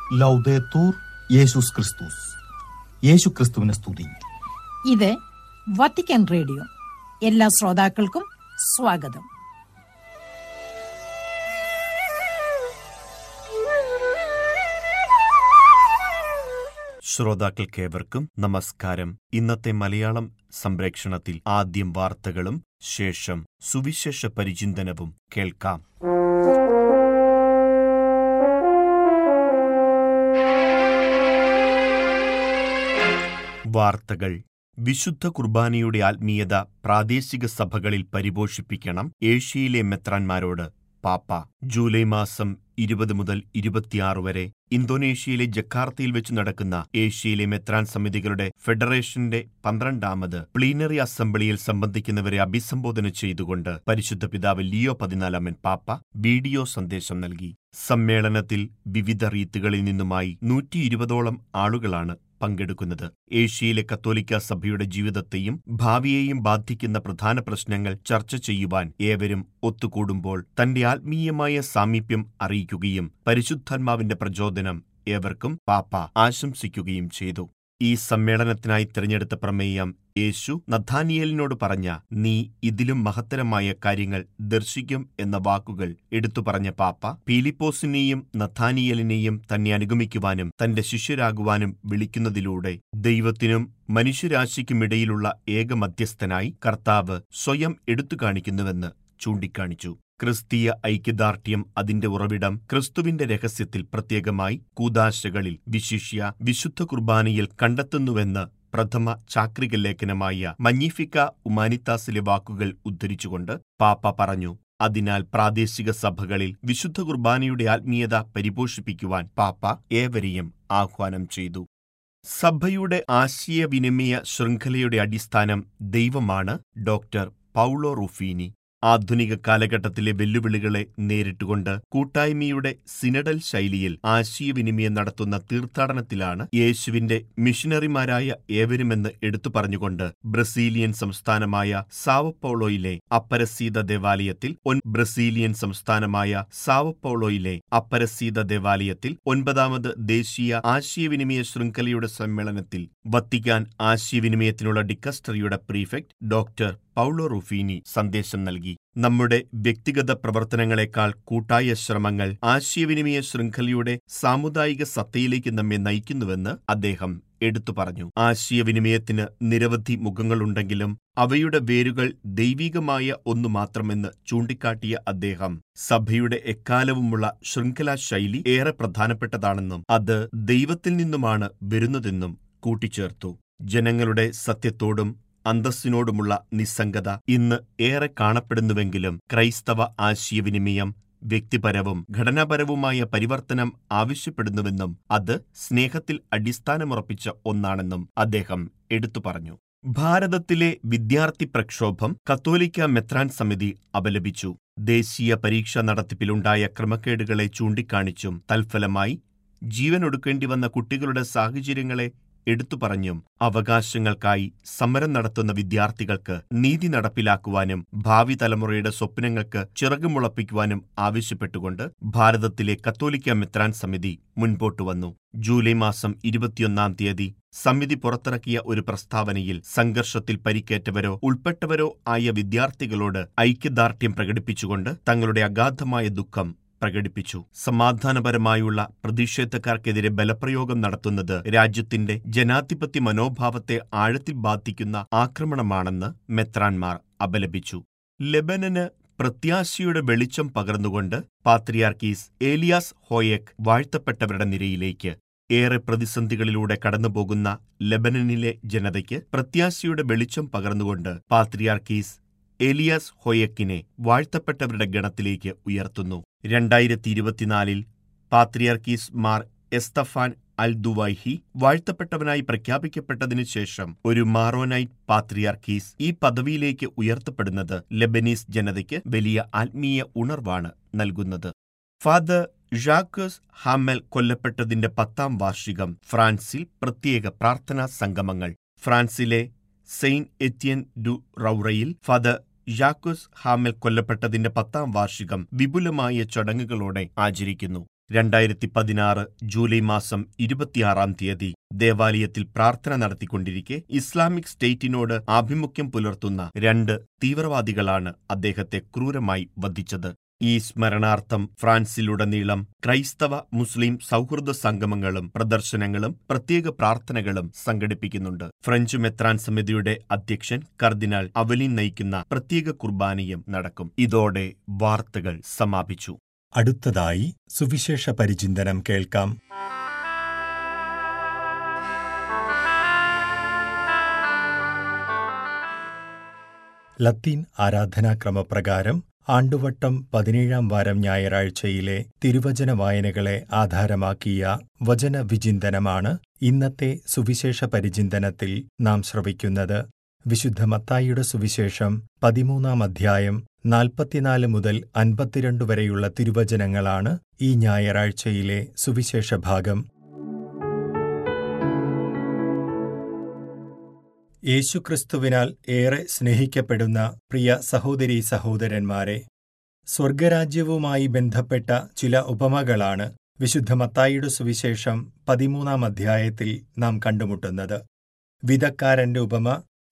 ലൗദേത്തൂർ യേശുസ് ക്രിസ്തുസ് യേശു ക്രിസ്തുവിനെ സ്തുതി ഇത് വത്തിക്കാൻ റേഡിയോ എല്ലാ ശ്രോതാക്കൾക്കും സ്വാഗതം ശ്രോതാക്കൾക്കേവർക്കും നമസ്കാരം ഇന്നത്തെ മലയാളം സംപ്രേക്ഷണത്തിൽ ആദ്യം വാർത്തകളും ശേഷം സുവിശേഷ പരിചിന്തനവും കേൾക്കാം വാർത്തകൾ വിശുദ്ധ കുർബാനയുടെ ആത്മീയത പ്രാദേശിക സഭകളിൽ പരിപോഷിപ്പിക്കണം ഏഷ്യയിലെ മെത്രാന്മാരോട് പാപ്പ ജൂലൈ മാസം ഇരുപത് മുതൽ ഇരുപത്തിയാറ് വരെ ഇന്തോനേഷ്യയിലെ ജക്കാർത്തയിൽ വെച്ച് നടക്കുന്ന ഏഷ്യയിലെ മെത്രാൻ സമിതികളുടെ ഫെഡറേഷന്റെ പന്ത്രണ്ടാമത് പ്ലീനറി അസംബ്ലിയിൽ സംബന്ധിക്കുന്നവരെ അഭിസംബോധന ചെയ്തുകൊണ്ട് പരിശുദ്ധ പിതാവ് ലിയോ പതിനാലാമൻ പാപ്പ വീഡിയോ സന്ദേശം നൽകി സമ്മേളനത്തിൽ വിവിധ റീത്തുകളിൽ നിന്നുമായി നൂറ്റി ഇരുപതോളം ആളുകളാണ് പങ്കെടുക്കുന്നത് ഏഷ്യയിലെ കത്തോലിക്ക സഭയുടെ ജീവിതത്തെയും ഭാവിയെയും ബാധിക്കുന്ന പ്രധാന പ്രശ്നങ്ങൾ ചർച്ച ചെയ്യുവാൻ ഏവരും ഒത്തുകൂടുമ്പോൾ തന്റെ ആത്മീയമായ സാമീപ്യം അറിയിക്കുകയും പരിശുദ്ധാത്മാവിന്റെ പ്രചോദനം ഏവർക്കും പാപ്പ ആശംസിക്കുകയും ചെയ്തു ഈ സമ്മേളനത്തിനായി തിരഞ്ഞെടുത്ത പ്രമേയം യേശു നഥാനിയേലിനോട് പറഞ്ഞ നീ ഇതിലും മഹത്തരമായ കാര്യങ്ങൾ ദർശിക്കും എന്ന വാക്കുകൾ എടുത്തു പറഞ്ഞ പാപ്പ പീലിപ്പോസിനെയും നഥാനിയേലിനെയും തന്നെ അനുഗമിക്കുവാനും തന്റെ ശിഷ്യരാകുവാനും വിളിക്കുന്നതിലൂടെ ദൈവത്തിനും മനുഷ്യരാശിക്കുമിടയിലുള്ള ഏക മധ്യസ്ഥനായി കർത്താവ് സ്വയം എടുത്തു കാണിക്കുന്നുവെന്ന് ചൂണ്ടിക്കാണിച്ചു ക്രിസ്തീയ ഐക്യദാർഢ്യം അതിന്റെ ഉറവിടം ക്രിസ്തുവിന്റെ രഹസ്യത്തിൽ പ്രത്യേകമായി കൂതാശകളിൽ വിശിഷ്യ വിശുദ്ധ കുർബാനയിൽ കണ്ടെത്തുന്നുവെന്ന് പ്രഥമ ചാക്രിക ലേഖനമായ മഞ്ഞിഫിക്ക ഉമാനിത്താസിലെ വാക്കുകൾ ഉദ്ധരിച്ചുകൊണ്ട് പാപ്പ പറഞ്ഞു അതിനാൽ പ്രാദേശിക സഭകളിൽ വിശുദ്ധ കുർബാനയുടെ ആത്മീയത പരിപോഷിപ്പിക്കുവാൻ പാപ്പ ഏവരെയും ആഹ്വാനം ചെയ്തു സഭയുടെ ആശയവിനിമയ ശൃംഖലയുടെ അടിസ്ഥാനം ദൈവമാണ് ഡോക്ടർ പൗളോ റുഫീനി ആധുനിക കാലഘട്ടത്തിലെ വെല്ലുവിളികളെ നേരിട്ടുകൊണ്ട് കൂട്ടായ്മയുടെ സിനഡൽ ശൈലിയിൽ ആശയവിനിമയം നടത്തുന്ന തീർത്ഥാടനത്തിലാണ് യേശുവിന്റെ മിഷനറിമാരായ ഏവരുമെന്ന് എടുത്തു പറഞ്ഞുകൊണ്ട് ബ്രസീലിയൻ സംസ്ഥാനമായ സാവപ്പോളോയിലെ അപ്പരസീത ദേവാലയത്തിൽ ഒൻ ബ്രസീലിയൻ സംസ്ഥാനമായ സാവപ്പോളോയിലെ അപ്പരസീത ദേവാലയത്തിൽ ഒൻപതാമത് ദേശീയ ആശയവിനിമയ ശൃംഖലയുടെ സമ്മേളനത്തിൽ വത്തിക്കാൻ ആശയവിനിമയത്തിനുള്ള dicastery prefect doctor Paolo Ruffini സന്ദേശം നൽകി നമ്മുടെ വ്യക്തിഗത പ്രവർത്തനങ്ങളെക്കാൾ കൂട്ടായ ശ്രമങ്ങൾ ആശയവിനിമയ ശൃംഖലയുടെ സാമുദായിക സത്തയിലേക്ക് നമ്മെ നയിക്കുന്നുവെന്ന് അദ്ദേഹം എടുത്തു പറഞ്ഞു ആശയവിനിമയത്തിന് നിരവധി മുഖങ്ങളുണ്ടെങ്കിലും അവയുടെ വേരുകൾ ദൈവികമായ ഒന്നു മാത്രമെന്ന് ചൂണ്ടിക്കാട്ടിയ അദ്ദേഹം സഭയുടെ എക്കാലവുമുള്ള ശൃംഖലാ ശൈലി ഏറെ പ്രധാനപ്പെട്ടതാണെന്നും അത് ദൈവത്തിൽ നിന്നുമാണ് വരുന്നതെന്നും കൂട്ടിച്ചേർത്തു ജനങ്ങളുടെ സത്യത്തോടും അന്തസ്സിനോടുമുള്ള നിസ്സംഗത ഇന്ന് ഏറെ കാണപ്പെടുന്നുവെങ്കിലും ക്രൈസ്തവ ആശയവിനിമയം വ്യക്തിപരവും ഘടനാപരവുമായ പരിവർത്തനം ആവശ്യപ്പെടുന്നുവെന്നും അത് സ്നേഹത്തിൽ അടിസ്ഥാനമുറപ്പിച്ച ഒന്നാണെന്നും അദ്ദേഹം എടുത്തു പറഞ്ഞു ഭാരതത്തിലെ വിദ്യാർത്ഥി പ്രക്ഷോഭം കത്തോലിക്ക മെത്രാൻ സമിതി അപലപിച്ചു ദേശീയ പരീക്ഷാ നടത്തിപ്പിലുണ്ടായ ക്രമക്കേടുകളെ ചൂണ്ടിക്കാണിച്ചും തൽഫലമായി ജീവനൊടുക്കേണ്ടി വന്ന കുട്ടികളുടെ സാഹചര്യങ്ങളെ എടുത്തു പറഞ്ഞും അവകാശങ്ങൾക്കായി സമരം നടത്തുന്ന വിദ്യാർത്ഥികൾക്ക് നീതി നടപ്പിലാക്കുവാനും ഭാവി തലമുറയുടെ സ്വപ്നങ്ങൾക്ക് ചിറകുമുളപ്പിക്കുവാനും ആവശ്യപ്പെട്ടുകൊണ്ട് ഭാരതത്തിലെ കത്തോലിക്ക മെത്രാൻ സമിതി മുൻപോട്ടു വന്നു ജൂലൈ മാസം ഇരുപത്തിയൊന്നാം തീയതി സമിതി പുറത്തിറക്കിയ ഒരു പ്രസ്താവനയിൽ സംഘർഷത്തിൽ പരിക്കേറ്റവരോ ഉൾപ്പെട്ടവരോ ആയ വിദ്യാർത്ഥികളോട് ഐക്യദാർഢ്യം പ്രകടിപ്പിച്ചുകൊണ്ട് തങ്ങളുടെ അഗാധമായ ദുഃഖം പ്രകടിപ്പിച്ചു സമാധാനപരമായുള്ള പ്രതിഷേധക്കാർക്കെതിരെ ബലപ്രയോഗം നടത്തുന്നത് രാജ്യത്തിന്റെ ജനാധിപത്യ മനോഭാവത്തെ ആഴത്തിൽ ബാധിക്കുന്ന ആക്രമണമാണെന്ന് മെത്രാൻമാർ അപലപിച്ചു ലെബനന് പ്രത്യാശയുടെ വെളിച്ചം പകർന്നുകൊണ്ട് പാത്രിയാർക്കീസ് ഏലിയാസ് ഹോയക് വാഴ്ത്തപ്പെട്ടവരുടെ നിരയിലേക്ക് ഏറെ പ്രതിസന്ധികളിലൂടെ കടന്നുപോകുന്ന ലെബനനിലെ ജനതയ്ക്ക് പ്രത്യാശയുടെ വെളിച്ചം പകർന്നുകൊണ്ട് പാത്രിയാർക്കീസ് എലിയാസ് ഹൊയക്കിനെ വാഴ്ത്തപ്പെട്ടവരുടെ ഗണത്തിലേക്ക് ഉയർത്തുന്നു രണ്ടായിരത്തി ഇരുപത്തിനാലിൽ പാത്രിയാർക്കീസ് മാർ എസ്തഫാൻ അൽ ദുവൈഹി വാഴ്ത്തപ്പെട്ടവനായി പ്രഖ്യാപിക്കപ്പെട്ടതിനു ശേഷം ഒരു മാറോനൈറ്റ് പാത്രിയാർക്കീസ് ഈ പദവിയിലേക്ക് ഉയർത്തപ്പെടുന്നത് ലെബനീസ് ജനതയ്ക്ക് വലിയ ആത്മീയ ഉണർവാണ് നൽകുന്നത് ഫാദർ ജാക്കസ് ഹാമൽ കൊല്ലപ്പെട്ടതിന്റെ പത്താം വാർഷികം ഫ്രാൻസിൽ പ്രത്യേക പ്രാർത്ഥനാ സംഗമങ്ങൾ ഫ്രാൻസിലെ സെയിന്റ് എറ്റിയൻ ഡു റൌറയിൽ ഫാദർ ജാക്കോസ് ഹാമൽ കൊല്ലപ്പെട്ടതിന്റെ പത്താം വാർഷികം വിപുലമായ ചടങ്ങുകളോടെ ആചരിക്കുന്നു രണ്ടായിരത്തി പതിനാറ് ജൂലൈ മാസം ഇരുപത്തിയാറാം തീയതി ദേവാലയത്തിൽ പ്രാർത്ഥന നടത്തിക്കൊണ്ടിരിക്കെ ഇസ്ലാമിക് സ്റ്റേറ്റിനോട് ആഭിമുഖ്യം പുലർത്തുന്ന രണ്ട് തീവ്രവാദികളാണ് അദ്ദേഹത്തെ ക്രൂരമായി വധിച്ചത് ഈ സ്മരണാർത്ഥം ഫ്രാൻസിലുടനീളം ക്രൈസ്തവ മുസ്ലിം സൗഹൃദ സംഗമങ്ങളും പ്രദർശനങ്ങളും പ്രത്യേക പ്രാർത്ഥനകളും സംഘടിപ്പിക്കുന്നുണ്ട് ഫ്രഞ്ച് മെത്രാൻ സമിതിയുടെ അധ്യക്ഷൻ കർദിനാൾ അവലിൻ നയിക്കുന്ന പ്രത്യേക കുർബാനയും നടക്കും ഇതോടെ വാർത്തകൾ സമാപിച്ചു അടുത്തതായി സുവിശേഷ പരിചിന്തനം കേൾക്കാം ലത്തീൻ ആരാധനാക്രമപ്രകാരം ആണ്ടുവട്ടം പതിനേഴാം വാരം ഞായറാഴ്ചയിലെ തിരുവചന വായനകളെ ആധാരമാക്കിയ വചന വിചിന്തനമാണ് ഇന്നത്തെ സുവിശേഷ പരിചിന്തനത്തിൽ നാം ശ്രവിക്കുന്നത് വിശുദ്ധ മത്തായിയുടെ സുവിശേഷം പതിമൂന്നാം അധ്യായം നാൽപ്പത്തിനാല് മുതൽ അൻപത്തിരണ്ട് വരെയുള്ള തിരുവചനങ്ങളാണ് ഈ ഞായറാഴ്ചയിലെ സുവിശേഷ ഭാഗം യേശുക്രിസ്തുവിനാൽ ഏറെ സ്നേഹിക്കപ്പെടുന്ന പ്രിയ സഹോദരീ സഹോദരന്മാരെ സ്വർഗരാജ്യവുമായി ബന്ധപ്പെട്ട ചില ഉപമകളാണ് വിശുദ്ധ മത്തായിയുടെ സുവിശേഷം പതിമൂന്നാം അധ്യായത്തിൽ നാം കണ്ടുമുട്ടുന്നത് വിധക്കാരന്റെ ഉപമ